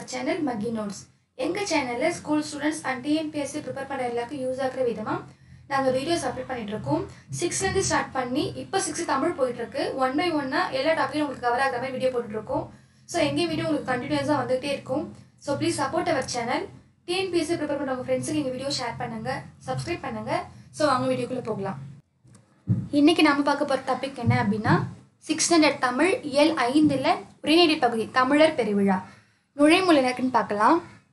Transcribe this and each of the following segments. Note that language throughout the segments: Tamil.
சேனல் மக்கி நோட்ஸ் எங்கள் சேனலில் school students and TNPSC prepare பண்ணுற எல்லாருக்கும் யூஸ் ஆகிற விதமாக நாங்கள் வீடியோஸ் அப்லோட் பண்ணிட்டு இருக்கோம் சிக்ஸ்த்லேருந்து ஸ்டார்ட் பண்ணி இப்போ சிக்ஸ்த் தமிழ் போயிட்டுருக்கு ஒன் பை ஒன்னாக எல்லா டாப்பிக்கும் உங்களுக்கு கவர் ஆகிற மாதிரி வீடியோ போட்டுட்ருக்கோம் ஸோ எங்கள் வீடியோ உங்களுக்கு கண்டினியூஸாக வந்துகிட்டே இருக்கும் so please support our channel TNPSC prepare பண்ணுற உங்கள் ஃப்ரெண்ட்ஸுக்கு எங்கள் வீடியோ ஷேர் பண்ணுங்கள் சப்ஸ்கிரைப் பண்ணுங்கள் ஸோ அவங்க வீடியோக்குள்ளே போகலாம் இன்னைக்கு நாம பார்க்க போகிற டாபிக் என்ன அப்படின்னா சிக்ஸ் ஸ்டாண்டர்ட் தமிழ் இயல் ஐந்தில் உரைநடை பகுதி தமிழர் பெருவிழா நுழைமொழி எனக்குன்னு பார்க்கலாம்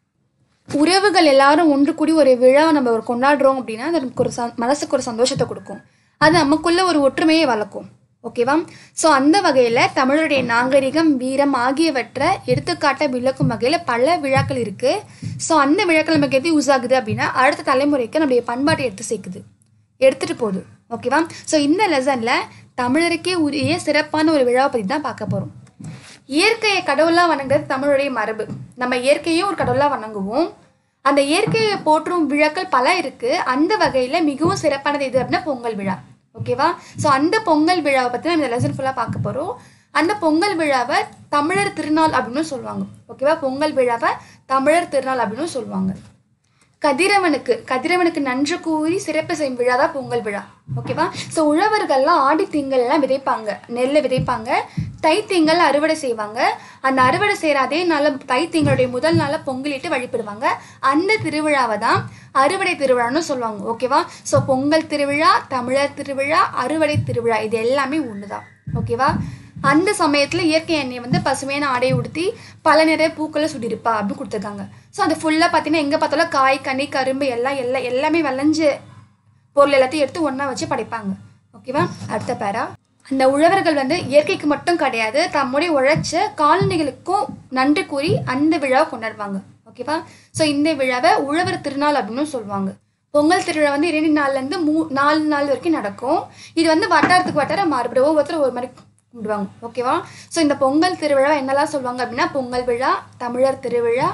உறவுகள் எல்லாரும் ஒன்று கூடி ஒரு விழாவை நம்ம ஒரு கொண்டாடுறோம் அப்படின்னா அது நமக்கு ஒரு ச மனசுக்கு ஒரு சந்தோஷத்தை கொடுக்கும் அது நமக்குள்ள ஒரு ஒற்றுமையை வளர்க்கும் ஓகேவா ஸோ அந்த வகையில் தமிழருடைய நாகரிகம் வீரம் ஆகியவற்றை எடுத்துக்காட்ட விளக்கும் வகையில் பல விழாக்கள் இருக்குது ஸோ அந்த விழாக்கள் நமக்கு எது யூஸ் ஆகுது அப்படின்னா அடுத்த தலைமுறைக்கு நம்முடைய பண்பாட்டை எடுத்து சேர்க்குது எடுத்துகிட்டு போகுது ஓகேவா ஸோ இந்த லெசனில் தமிழருக்கே உரிய சிறப்பான ஒரு விழாவை பற்றி தான் பார்க்க போகிறோம் இயற்கையை கடவுளாக வணங்குறது தமிழுடைய மரபு நம்ம இயற்கையும் ஒரு கடவுளாக வணங்குவோம் அந்த இயற்கையை போற்றும் விழாக்கள் பல இருக்குது அந்த வகையில் மிகவும் சிறப்பானது எது அப்படின்னா பொங்கல் விழா ஓகேவா ஸோ அந்த பொங்கல் விழாவை பற்றி நம்ம இந்த லெசன் ஃபுல்லாக பார்க்க போகிறோம் அந்த பொங்கல் விழாவை தமிழர் திருநாள் அப்படின்னு சொல்லுவாங்க ஓகேவா பொங்கல் விழாவை தமிழர் திருநாள் அப்படின்னு சொல்லுவாங்க கதிரவனுக்கு கதிரவனுக்கு நன்று கூறி சிறப்பு செய்யும் விழா தான் பொங்கல் விழா ஓகேவா ஸோ உழவர்கள்லாம் ஆடி திங்கள்லாம் விதைப்பாங்க நெல்லை விதைப்பாங்க தை திங்கள் அறுவடை செய்வாங்க அந்த அறுவடை செய்கிற அதே நாளில் தை திங்களுடைய முதல் நாளில் பொங்கலிட்டு வழிபடுவாங்க அந்த திருவிழாவை தான் அறுவடை திருவிழான்னு சொல்லுவாங்க ஓகேவா ஸோ பொங்கல் திருவிழா தமிழர் திருவிழா அறுவடை திருவிழா இது எல்லாமே ஒன்று தான் ஓகேவா அந்த சமயத்தில் இயற்கை எண்ணெய் வந்து பசுமையான ஆடையை உடுத்தி பல நிறைய பூக்களை சுட்டிருப்பா அப்படின்னு கொடுத்துருக்காங்க ஸோ அது ஃபுல்லாக பார்த்தீங்கன்னா எங்கே பார்த்தாலும் காய் கனி கரும்பு எல்லாம் எல்லாம் எல்லாமே விளைஞ்ச பொருள் எல்லாத்தையும் எடுத்து ஒன்றா வச்சு படைப்பாங்க ஓகேவா அடுத்த பேரா அந்த உழவர்கள் வந்து இயற்கைக்கு மட்டும் கிடையாது தம்முடைய உழைச்ச கால்நடைகளுக்கும் நன்றி கூறி அந்த விழாவை கொண்டாடுவாங்க ஓகேவா ஸோ இந்த விழாவை உழவர் திருநாள் அப்படின்னு சொல்லுவாங்க பொங்கல் திருவிழா வந்து இரண்டு நாள்லேருந்து மூ நாலு நாள் வரைக்கும் நடக்கும் இது வந்து வட்டாரத்துக்கு வட்டாரம் மாறுபடும் ஒவ்வொருத்தரும் ஒரு மாதிரி கும்பிடுவாங்க ஓகேவா ஸோ இந்த பொங்கல் திருவிழா என்னெல்லாம் சொல்லுவாங்க அப்படின்னா பொங்கல் விழா தமிழர் திருவிழா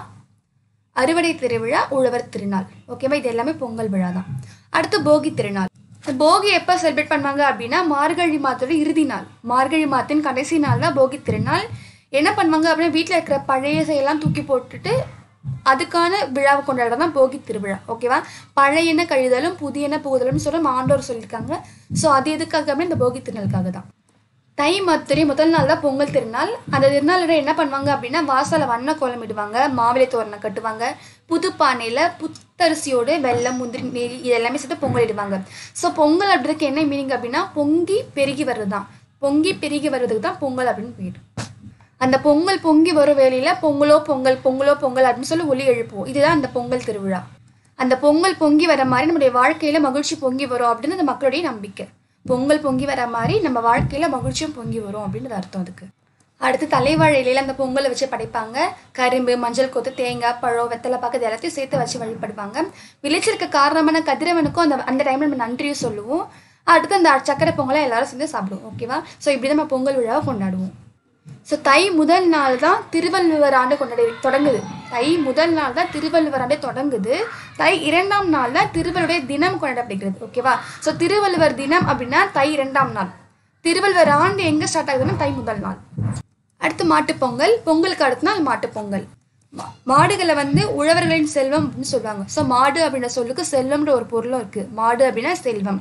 அறுவடை திருவிழா உழவர் திருநாள் ஓகேவா இது எல்லாமே பொங்கல் விழா தான் அடுத்து போகி திருநாள் இந்த போகி எப்போ செலிப்ரேட் பண்ணுவாங்க அப்படின்னா மார்கழி மாதத்தோட இறுதி நாள் மார்கழி மாதத்தின் கடைசி நாள் தான் போகி திருநாள் என்ன பண்ணுவாங்க அப்படின்னா வீட்டில் இருக்கிற பழைய செயலாம் தூக்கி போட்டுட்டு அதுக்கான விழாவை கொண்டாடுறது தான் போகி திருவிழா ஓகேவா பழையன கழிதலும் புதியன புகுதலும் சொல்ல ஆண்டோர் சொல்லியிருக்காங்க ஸோ அது எதுக்காக அப்படின்னா இந்த போகி திருநாளுக்காக தான் தை மத்துரி முதல் நாள் தான் பொங்கல் திருநாள் அந்த திருநாளில் என்ன பண்ணுவாங்க அப்படின்னா வாசலை வண்ண கோலம் இடுவாங்க மாவிலை தோரணம் கட்டுவாங்க புது பானையில் புத்தரிசியோடு வெள்ளம் முந்திரி நெய் இது எல்லாமே சேர்த்து பொங்கல் இடுவாங்க ஸோ பொங்கல் அப்படின்றதுக்கு என்ன மீனிங் அப்படின்னா பொங்கி பெருகி வர்றது தான் பொங்கி பெருகி வர்றதுக்கு தான் பொங்கல் அப்படின்னு பேர் அந்த பொங்கல் பொங்கி வரும் வேலையில் பொங்கலோ பொங்கல் பொங்கலோ பொங்கல் அப்படின்னு சொல்லி ஒலி எழுப்புவோம் இதுதான் அந்த பொங்கல் திருவிழா அந்த பொங்கல் பொங்கி வர மாதிரி நம்முடைய வாழ்க்கையில் மகிழ்ச்சி பொங்கி வரும் அப்படின்னு அந்த மக்களுடைய நம்பிக்கை பொங்கல் பொங்கி வர மாதிரி நம்ம வாழ்க்கையில் மகிழ்ச்சியும் பொங்கி வரும் அப்படின்றது அர்த்தம் அதுக்கு அடுத்து தலைவாழை இலையில அந்த பொங்கலை வச்சு படைப்பாங்க கரும்பு மஞ்சள் கொத்து தேங்காய் பழம் வெத்தலை பாக்கு இது எல்லாத்தையும் சேர்த்து வச்சு வழிபடுவாங்க விளைச்சலுக்கு காரணமான கதிரவனுக்கும் அந்த அந்த டைமில் நம்ம நன்றியும் சொல்லுவோம் அடுத்து அந்த சக்கரை பொங்கலை எல்லாரும் சேர்ந்து சாப்பிடுவோம் ஓகேவா ஸோ இப்படி தான் நம்ம பொங்கல் விழாவை கொண்டாடுவோம் ஸோ தை முதல் நாள் தான் திருவள்ளுவர் ஆண்டு கொண்டாடி தொடங்குது தை முதல் நாள் தான் திருவள்ளுவர் ஆண்டே தொடங்குது தை இரண்டாம் நாள் தான் திருவள்ளுடைய தினம் கொண்டாடப்படுகிறது ஓகேவா ஸோ திருவள்ளுவர் தினம் அப்படின்னா தை இரண்டாம் நாள் திருவள்ளுவர் ஆண்டு எங்கே ஸ்டார்ட் ஆகுதுன்னா தை முதல் நாள் அடுத்து மாட்டுப்பொங்கல் பொங்கலுக்கு அடுத்த நாள் மாட்டுப்பொங்கல் மா- மாடுகளை வந்து உழவர்களின் செல்வம் அப்படின்னு சொல்லுவாங்க ஸோ மாடு அப்படின்ற சொல்லுக்கு செல்வம்ன்ற ஒரு பொருளும் இருக்குது மாடு அப்படின்னா செல்வம்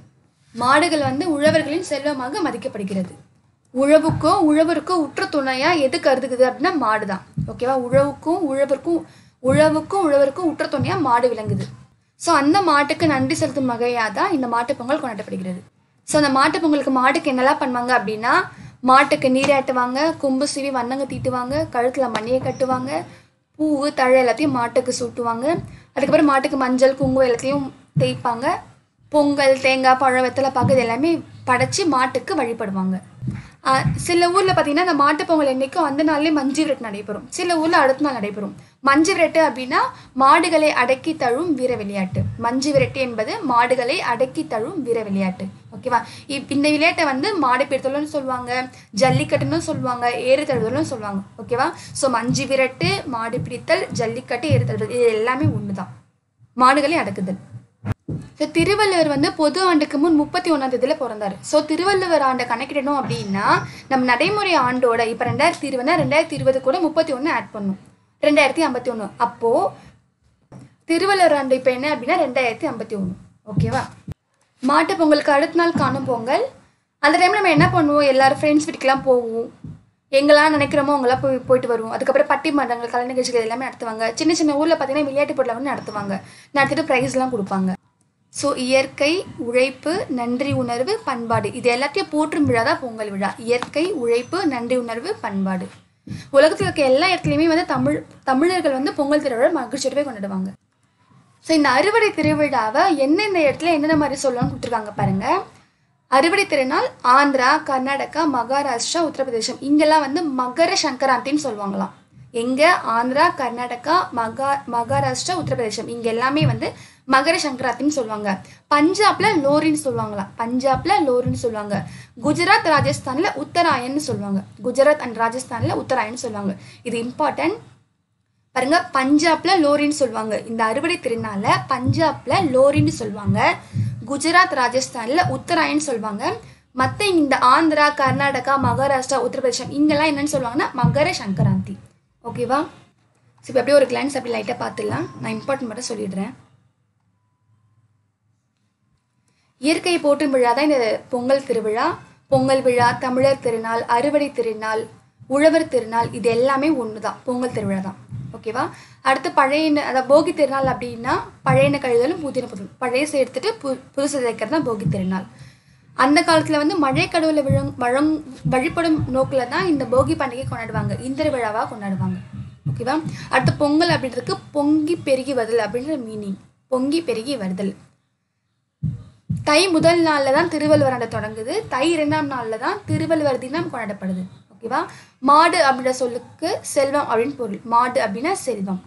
மாடுகள் வந்து உழவர்களின் செல்வமாக மதிக்கப்படுகிறது உழவுக்கும் உழவருக்கும் உற்ற துணையாக எது கருதுகுது அப்படின்னா மாடு தான் ஓகேவா உழவுக்கும் உழவருக்கும் உழவுக்கும் உழவருக்கும் உற்ற துணையாக மாடு விளங்குது ஸோ அந்த மாட்டுக்கு நன்றி செலுத்தும் வகையாக தான் இந்த மாட்டுப் பொங்கல் கொண்டாடப்படுகிறது ஸோ அந்த மாட்டுப் பொங்கலுக்கு மாட்டுக்கு என்னெல்லாம் பண்ணுவாங்க அப்படின்னா மாட்டுக்கு நீராட்டுவாங்க கொம்பு சீவி வண்ணங்க தீட்டுவாங்க கழுத்தில் மணியை கட்டுவாங்க பூவு தழை எல்லாத்தையும் மாட்டுக்கு சூட்டுவாங்க அதுக்கப்புறம் மாட்டுக்கு மஞ்சள் குங்குமம் எல்லாத்தையும் தேய்ப்பாங்க பொங்கல் தேங்காய் பழம் வெத்தலை பாக்கு இது எல்லாமே படைச்சி மாட்டுக்கு வழிபடுவாங்க ஆஹ் சில ஊரில் பார்த்தீங்கன்னா அந்த மாட்டுப் பொங்கல் என்னைக்கும் அந்த நாள்லேயே மஞ்சு விரட்டு நடைபெறும் சில ஊரில் அடுத்த நாள் நடைபெறும் மஞ்சு விரட்டு அப்படின்னா மாடுகளை அடக்கி தழும் வீர விளையாட்டு மஞ்சு விரட்டு என்பது மாடுகளை அடக்கி தழும் வீர விளையாட்டு ஓகேவா இப் இந்த விளையாட்டை வந்து மாடு பிடித்தல்னு சொல்லுவாங்க ஜல்லிக்கட்டுன்னு சொல்லுவாங்க ஏறு தழுவல்னு சொல்லுவாங்க ஓகேவா ஸோ மஞ்சு விரட்டு மாடு பிடித்தல் ஜல்லிக்கட்டு ஏறு தழுவல் இது எல்லாமே ஒன்று தான் மாடுகளை அடக்குதல் ஸோ திருவள்ளுவர் வந்து பொது ஆண்டுக்கு முன் முப்பத்தி ஒன்றாம் தேதியில் பிறந்தார் ஸோ திருவள்ளுவர் ஆண்டை கணக்கிடணும் அப்படின்னா நம்ம நடைமுறை ஆண்டோட இப்போ ரெண்டாயிரத்தி இருபதுனா ரெண்டாயிரத்தி இருபது கூட முப்பத்தி ஒன்று ஆட் பண்ணும் ரெண்டாயிரத்தி ஐம்பத்தி ஒன்று அப்போது திருவள்ளுவர் ஆண்டு இப்போ என்ன அப்படின்னா ரெண்டாயிரத்தி ஐம்பத்தி ஒன்று ஓகேவா மாட்டு பொங்கலுக்கு அடுத்த நாள் காணும் பொங்கல் அந்த டைமில் நம்ம என்ன பண்ணுவோம் எல்லாரும் ஃப்ரெண்ட்ஸ் வீட்டுக்கெலாம் போவோம் எங்கெல்லாம் நினைக்கிறோமோ அங்கெல்லாம் போய் போயிட்டு வருவோம் அதுக்கப்புறம் பட்டிமன்றங்கள் கலை நிகழ்ச்சிகள் எல்லாமே நடத்துவாங்க சின்ன சின்ன ஊரில் பார்த்தீங்கன்னா விளையாட்டு போட்டியில் வந்து நடத்துவாங்க நடத்திட்டு ப்ரைஸ்லாம் கொடுப்பாங்க ஸோ இயற்கை உழைப்பு நன்றி உணர்வு பண்பாடு இது எல்லாத்தையும் போற்றும் விழா தான் பொங்கல் விழா இயற்கை உழைப்பு நன்றி உணர்வு பண்பாடு உலகத்தில் இருக்க எல்லா இடத்துலையுமே வந்து தமிழ் தமிழர்கள் வந்து பொங்கல் திருவிழா மகிழ்ச்சியோடவே கொண்டாடுவாங்க ஸோ இந்த அறுவடை திருவிழாவை எந்தெந்த இடத்துல என்னென்ன மாதிரி சொல்லணும்னு கொடுத்துருக்காங்க பாருங்க அறுவடை திருநாள் ஆந்திரா கர்நாடகா மகாராஷ்டிரா உத்தரப்பிரதேசம் இங்கெல்லாம் வந்து மகர சங்கராந்தின்னு சொல்லுவாங்களாம் எங்க ஆந்திரா கர்நாடகா மகா மகாராஷ்டிரா உத்தரப்பிரதேசம் இங்க எல்லாமே வந்து மகர சங்கராந்தின்னு சொல்லுவாங்க பஞ்சாப்ல லோரின்னு சொல்லுவாங்களாம் பஞ்சாப்ல லோரின்னு சொல்லுவாங்க குஜராத் ராஜஸ்தான்ல உத்தராயன்னு சொல்லுவாங்க குஜராத் அண்ட் ராஜஸ்தான்ல உத்தராயன்னு சொல்லுவாங்க இது இம்பார்ட்டன்ட் பாருங்க பஞ்சாப்ல லோரின்னு சொல்லுவாங்க இந்த அறுவடை திருநாள பஞ்சாப்ல லோரின்னு சொல்லுவாங்க குஜராத் ராஜஸ்தான்ல உத்தராயன்னு சொல்லுவாங்க மற்ற இந்த ஆந்திரா கர்நாடகா மகாராஷ்டிரா உத்தரப்பிரதேசம் இங்கெல்லாம் என்னன்னு சொல்லுவாங்கன்னா மகர சங்கராந்தி ஓகேவா ஸோ இப்போ அப்படியே ஒரு கிளான்ஸ் அப்படி லைட்டாக பார்த்துடலாம் நான் இம்பார்ட்டன்ட் மட்டும் சொல்லிடுறேன் இயற்கையை போற்றும் விழா தான் இந்த பொங்கல் திருவிழா பொங்கல் விழா தமிழர் திருநாள் அறுவடை திருநாள் உழவர் திருநாள் இது எல்லாமே ஒன்று தான் பொங்கல் திருவிழா தான் ஓகேவா அடுத்து பழைய எண்ணெய், அதாவது போகி திருநாள் அப்படின்னா பழைய எண்ணெய் கழிதலும் புதின புது பழையசை எடுத்துட்டு பு புதுசு சேர்க்கறது தான் போகி திருநாள் அந்த காலத்தில் வந்து மழை கடவுளை விழுங் வழங் வழிபடும் நோக்கில் தான் இந்த போகி பண்டிகை கொண்டாடுவாங்க இந்திர விழாவாக கொண்டாடுவாங்க ஓகேவா அடுத்து பொங்கல் அப்படின்றதுக்கு பொங்கி பெருகி வருதல் அப்படின்ற மீனிங் பொங்கி பெருகி வருதல் தை முதல் நாளில் தான் திருவள்ளுவர் ஆண்டு தொடங்குது தை இரண்டாம் நாளில் தான் திருவள்ளுவர் தினம் கொண்டாடப்படுது ஓகேவா மாடு அப்படின்ற சொல்லுக்கு செல்வம் அப்படின்னு பொருள் மாடு அப்படின்னா செல்வம்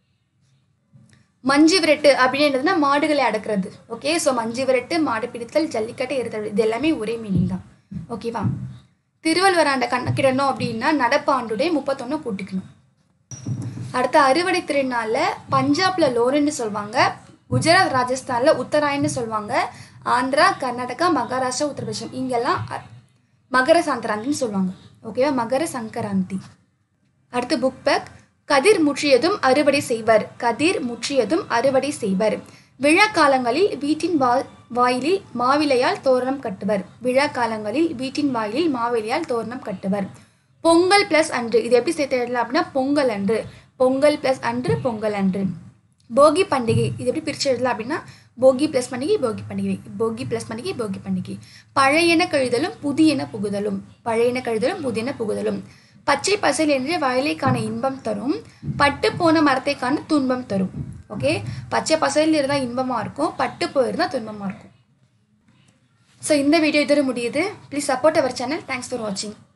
மஞ்சு விரட்டு அப்படின்றதுனா மாடுகளை அடக்குறது ஓகே ஸோ மஞ்சு விரட்டு மாடு பிடித்தல் ஜல்லிக்கட்டு எருத்தல் இது எல்லாமே ஒரே மீனிங் தான் ஓகேவா திருவள்ளுவர் ஆண்டை கணக்கிடணும் அப்படின்னா நடப்பாண்டுடைய முப்பத்தொன்று கூட்டிக்கணும் அடுத்த அறுவடை திருநாளில் பஞ்சாப்ல லோரின்னு சொல்லுவாங்க குஜராத் ராஜஸ்தான்ல உத்தராயன்னு சொல்லுவாங்க ஆந்திரா கர்நாடகா மகாராஷ்டிரா உத்தரப்பிரதேசம் இங்கெல்லாம் அ- மகர சங்கராந்தின்னு சொல்லுவாங்க ஓகேவா மகர சங்கராந்தி அடுத்து புக் பேக் கதிர் முற்றியதும் அறுவடை செய்வர் கதிர் முற்றியதும் அறுவடை செய்வர் விழா காலங்களில் வீட்டின் வா வாயிலில் மாவிலையால் தோரணம் கட்டுவர் விழா காலங்களில் வீட்டின் வாயிலில் மாவிலையால் தோரணம் கட்டுவர் பொங்கல் ப்ளஸ் அன்று இது எப்படி சேர்த்து எழுதலாம் அப்படின்னா பொங்கல் அன்று பொங்கல் ப்ளஸ் அன்று பொங்கல் அன்று போகி பண்டிகை இது எப்படி பிரித்து எழுதலாம் அப்படின்னா போகி ப்ளஸ் பண்டிகை போகி பண்டிகை போகி ப்ளஸ் பண்டிகை போகி பண்டிகை பழையன கழிதலும் புதியன புகுதலும் பழையன கழிதலும் புதியன புகுதலும் பச்சை பசல் என்று வயலைக்கான இன்பம் தரும் பட்டு போன மரத்தை காண துன்பம் தரும் ஓகே பச்சை பசல் இருந்தால் இன்பமாக இருக்கும் பட்டு போயிருந்தால் துன்பமாக இருக்கும் ஸோ இந்த வீடியோ இதோட முடியுது please support our channel thanks for வாட்சிங்